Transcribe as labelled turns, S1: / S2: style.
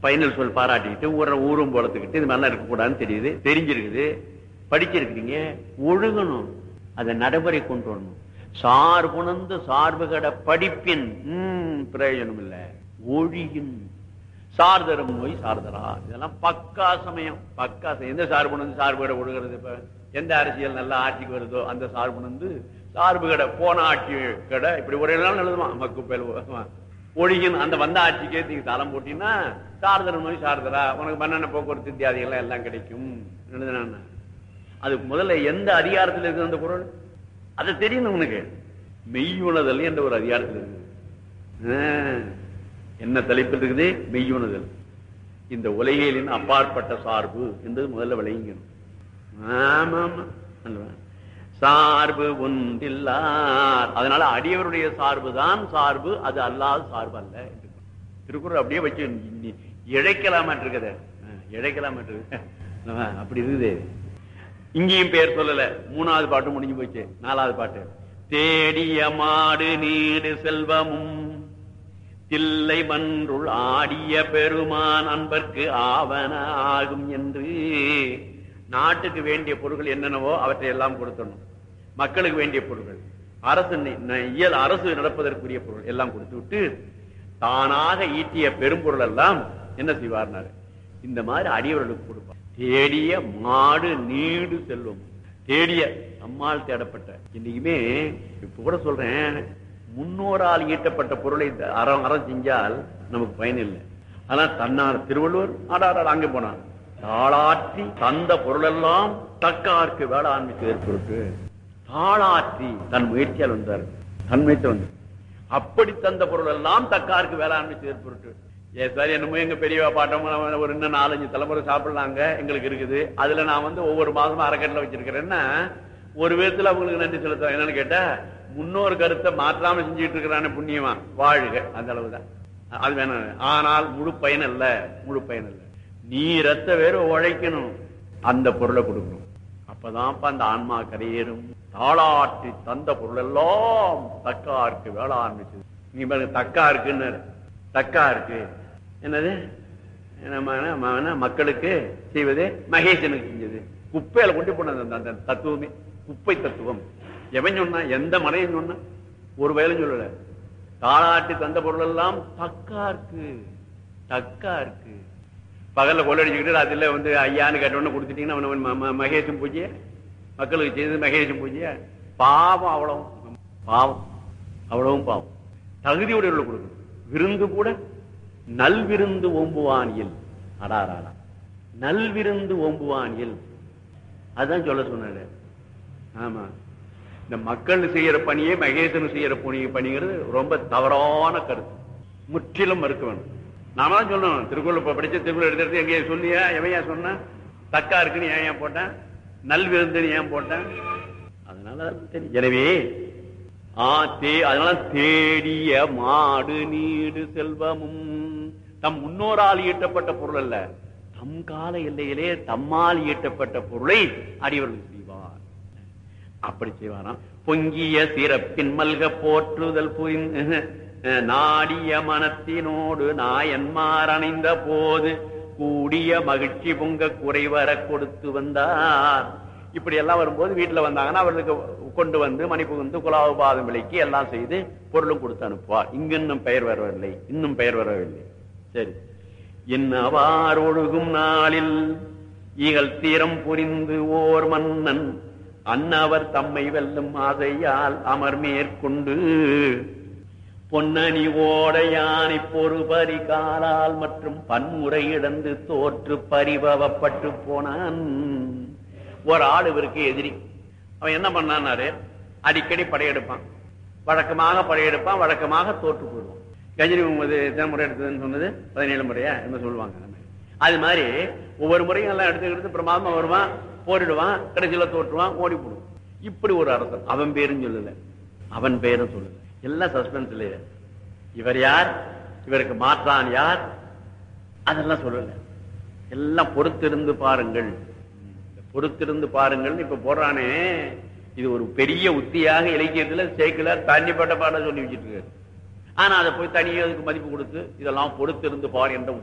S1: Final சொல் பாராட்டிக்கிட்டு ஊர ஊரும் போலத்துக்கிட்டு இது மாதிரிலாம் இருக்கக்கூடாதுன்னு தெரியுது தெரிஞ்சிருக்குது படிச்சிருக்கிறீங்க ஒழுகணும் அதை நடைமுறை கொண்டு வரணும் சார்புணர்ந்து சார்புகட படிப்பின் ம், பிரயோஜனம் இல்ல ஒழியின் சார்தரும் நோய் சார்தரா இதெல்லாம் பக்கா சமயம் பக்கா சமயம். எந்த சார்புணர்ந்து சார்புகட ஒழுகிறது இப்ப எந்த அரசியல் நல்ல ஆட்சிக்கு வருதோ அந்த சார்புணர்ந்து சார்புகட போன ஆட்சி கடை இப்படி ஒரு நாள் எழுதுமா மக்குப்பேல் ஒழியின் அந்த வந்த ஆட்சிக்கே நீங்க தளம் போட்டீங்கன்னா சார்தர நோய் சார்தரா உனக்கு மன்னன போக்குவரத்து இத்தியாதிகள் எல்லாம் கிடைக்கும் எழுதுனா அது முதல்ல எந்த அதிகாரத்தில் இருக்குது அந்த குரல் அது தெரியணும் உனக்கு மெய்யுணதல் என்ற ஒரு அதிகாரத்தில் இருக்குது ஆ, என்ன தலைப்பில் இருக்குது மெய்யுணதல் இந்த உலகியலின் அப்பாற்பட்ட சார்பு என்பது முதல்ல விளங்கணும் ஆமா ஆமா அல்லவா? சார்பு ஒன்றில்லார் அதனால அடியவருடைய சார்பு தான் சார்பு அது அல்லாத சார்பு அல்ல என்று திருக்குறள் அப்படியே வச்சு நி- இழைக்கலாமா இருக்குது இழைக்கலாமா இருக்குது அல்லவா? அப்படி இருக்குது இங்கேயும் பேர் சொல்லல மூணாவது பாட்டு முடிஞ்சு போச்சு நாலாவது பாட்டு தேடிய மாடு நீடு செல்வமும் தில்லை மன்றுள் ஆடிய பெருமான் அன்பர்க்கு ஆவன ஆகும் என்று நாட்டுக்கு வேண்டிய பொருட்கள் என்னென்னவோ அவற்றை எல்லாம் கொடுத்தணும் மக்களுக்கு வேண்டிய பொருட்கள் அரசு நி- ந- இயல் அரசு நடப்பதற்குரிய பொருள் எல்லாம் கொடுத்து விட்டு தானாக ஈட்டிய பெரும்பொருள் எல்லாம் என்ன செய்வார்னாரு இந்த மாதிரி அடியவர்களுக்கு கொடுப்பார் தேடிய மாடு நீடு செல்வம் தேடிய நம்மால் தேடப்பட்ட இன்னைக்குமே இப்ப கூட சொல்றேன் முன்னோரால் ஈட்டப்பட்ட பொருளை இந்த அறம் அறம் செஞ்சால் நமக்கு பயன் இல்லை ஆனா தன்னார் திருவள்ளுவர் ஆடாரால் அங்கே போனார் தாளாற்றி தந்த பொருளெல்லாம் தக்கார்க்கு வேளாண்மை ஏற்பட்டு தாளாற்றி தன் முயற்சியால் வந்தார் தன் முயற்சியால் வந்தார் அப்படி தந்த பொருள் எல்லாம் தக்காருக்கு வேளாண்மை ஏற்பட்டு ஏ சார் என்னமோ எங்க பெரியவா பாட்டம் ஒரு இன்னும் நாலஞ்சு தலைமுறை சாப்பிடலாங்க எங்களுக்கு இருக்குது அதுல நான் வந்து ஒவ்வொரு மாதமும் அறக்கட்டில் வச்சிருக்கிறேன்னா ஒரு விதத்துல அவங்களுக்கு நன்றி செலுத்துறேன் என்னன்னு கேட்டா முன்னோர் கருத்தை மாற்றாம செஞ்சுட்டு இருக்கிறான புண்ணியமா வாழ்க அந்த அளவுதான் அது வேணாம் ஆனால் முழு பயன் அல்ல முழு பயன் அல்ல நீ ரத்த வேற உழைக்கணும் அந்த பொருளை கொடுக்கணும் அப்பதான்ப்பா அந்த ஆன்மா கரையேறும் தாளாற்றி தந்த பொருள் எல்லாம் தக்கா இருக்கு வேளாண்மை செய்து. நீ பாருங்க தக்கா இருக்குன்னு தக்கா இருக்கு என்னது நம்ம என்ன, ம- என்ன, மக்களுக்கு செய்வது மகேசனுக்கு செஞ்சது குப்பையில கொண்டு போனது அந்த- அந்த தத்துவமே குப்பை தத்துவம் எவன் சொன்னா எந்த மனையும் சொன்னா ஒரு வயலும் சொல்லல தாளாட்டி தந்த பொருள் எல்லாம் தக்கா இருக்கு தக்கா இருக்கு பகல்ல கொள்ளடிச்சுக்கிட்டு ராத்திரில வந்து ஐயான்னு கேட்டவொன்னு கொடுத்துட்டீங்கன்னா அவன ம- ம- மகேஷும் பூஜை மக்களுக்கு செய்தது மகேஷும் பூஜை பாவம் அவ்வளவும் பாவம் அவ்வளவும் பாவம் தகுதியுடைய கொடுக்கணும் விருந்து கூட நல்விருந்து ஓம்புவானியல் அடாராடா நல்விருந்து ஓம்புவானியல் அதான் சொல்ல சொன்னாரு ஆமா இந்த மக்கள் செய்யற பணியே மகேசன் செய்யற பணி பணிங்கிறது ரொம்ப தவறான கருத்து முற்றிலும் மறுக்க வேணும் நாம தான் சொல்லணும் திருக்குறள் இப்ப படிச்ச திருக்குறள் எடுத்து எங்கேயா சொல்லியா எவையா சொன்ன தக்கா இருக்குன்னு ஏன் ஏன் போட்டேன் நல்விருந்துன்னு ஏன் போட்டேன் அதனால அதெல்லாம் தெரியும் எனவே ஆ தே அதனால தேடிய மாடு நீடு செல்வமும் தம் முன்னோரால் ஈட்டப்பட்ட பொருள் அல்ல தம் கால எல்லையிலே தம்மால் ஈட்டப்பட்ட பொருளை அடியவர்கள் செய்வார் அப்படி செய்வாராம் பொங்கிய சிறப்பின் மல்க போற்றுதல் புரிந்து நாடிய மனத்தினோடு நாயன்மார் அணைந்த போது கூடிய மகிழ்ச்சி பொங்க குறைவர கொடுத்து வந்தார் இப்படி எல்லாம் வரும்போது வீட்டுல வந்தாங்கன்னா அவர்களுக்கு கொண்டு வந்து மணி புகுந்து குலாவு பாதம் விலைக்கு எல்லாம் செய்து பொருளும் கொடுத்து அனுப்புவார் இங்கு இன்னும் பெயர் வரவில்லை இன்னும் பெயர் வரவில்லை சரி என்னவார் ஒழுகும் நாளில் ஈகல் தீரம் புரிந்து ஓர் மன்னன் அன்னவர் தம்மை வெல்லும் ஆசையால் அமர் மேற்கொண்டு பொன்னணி ஓடையானை பொறுபரி காலால் மற்றும் பன்முறை இழந்து தோற்று பரிபவப்பட்டு போனான் ஒரு ஆள் இவருக்கு எதிரி அவன் என்ன பண்ணான்னாரு அடிக்கடி படையெடுப்பான் வழக்கமாக படையெடுப்பான் வழக்கமாக தோற்று போயிடுவான் கஜினி முகமது எத்தனை முறை எடுத்ததுன்னு சொன்னது பதினேழு முறையா என்ன சொல்லுவாங்க அது மாதிரி ஒவ்வொரு முறையும் எல்லாம் எடுத்து எடுத்து பிரமாதமா வருவான் போரிடுவான் கடைசியில தோற்றுவான் ஓடி போடுவான் இப்படி ஒரு அரசன் அவன் பேரும் சொல்லல அவன் பேரும் சொல்லல எல்லாம் சஸ்பென்ஸ்ல இவர் யார் இவருக்கு மாற்றான் யார் அதெல்லாம் சொல்லல எல்லாம் பொறுத்திருந்து பாருங்கள் இந்த பொறுத்திருந்து பாருங்கள் இப்ப போடுறானே இது ஒரு பெரிய உத்தியாக இலக்கியத்துல சேக்கிலார் தண்ணிப்பட்ட பாட சொல்லி வச்சிட்டு இருக்காரு ஆனா அதை போய் தனியாக அதுக்கு மதிப்பு கொடுத்து இதெல்லாம் பொறுத்திருந்து பார் என்ற